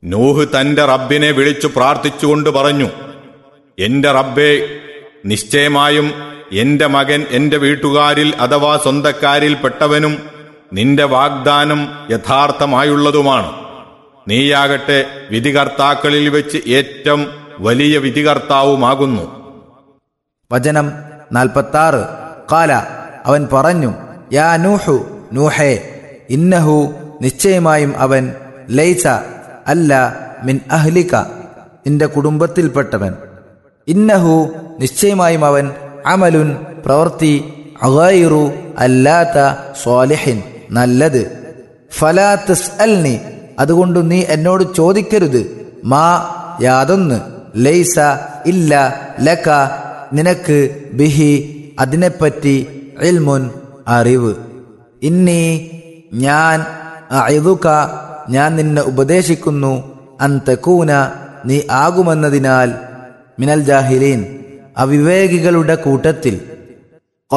നൂഹ് തന്റെ റബ്ബിനെ വിളിച്ചു പ്രാർത്ഥിച്ചുകൊണ്ട് പറഞ്ഞു എന്റെ റബ്ബേ നിശ്ചയമായും എന്റെ മകൻ എന്റെ വീട്ടുകാരിൽ അഥവാ സ്വന്തക്കാരിൽ പെട്ടവനും നിന്റെ വാഗ്ദാനം യഥാർത്ഥമായുള്ളതുമാണ് നീയാകട്ടെ വിധികർത്താക്കളിൽ വെച്ച് ഏറ്റവും വലിയ വിധികർത്താവുമാകുന്നു വചനം നാൽപ്പത്താറ് കാല അവൻ പറഞ്ഞു യാ നൂഹു നൂഹേ ഇന്നഹു നിശ്ചയമായും അവൻ ലൈസ അല്ല മിൻ അഹ്ലിക നിന്റെ കുടുംബത്തിൽപ്പെട്ടവൻ ഇന്നഹു നിശ്ചയമായും അവൻ അമലുൻ പ്രവൃത്തി അഗൈറു അല്ലാത്ത സ്വാലിഹിൻ നല്ലത് ഫലാ തസ്അൽനി അതുകൊണ്ട് നീ എന്നോട് ചോദിക്കരുത് മാ യാതൊന്ന് ലൈസ ഇല്ല ലക നിനക്ക് ബിഹി അതിനെപ്പറ്റി ഇൽമുൻ അറിവ് ഇന്നി ഞാൻ അഇദുക ഞാൻ നിന്നെ ഉപദേശിക്കുന്നു അന്തകൂന നീ ആകുമെന്നതിനാൽ മിനൽ ജാഹിലീൻ അവിവേകികളുടെ കൂട്ടത്തിൽ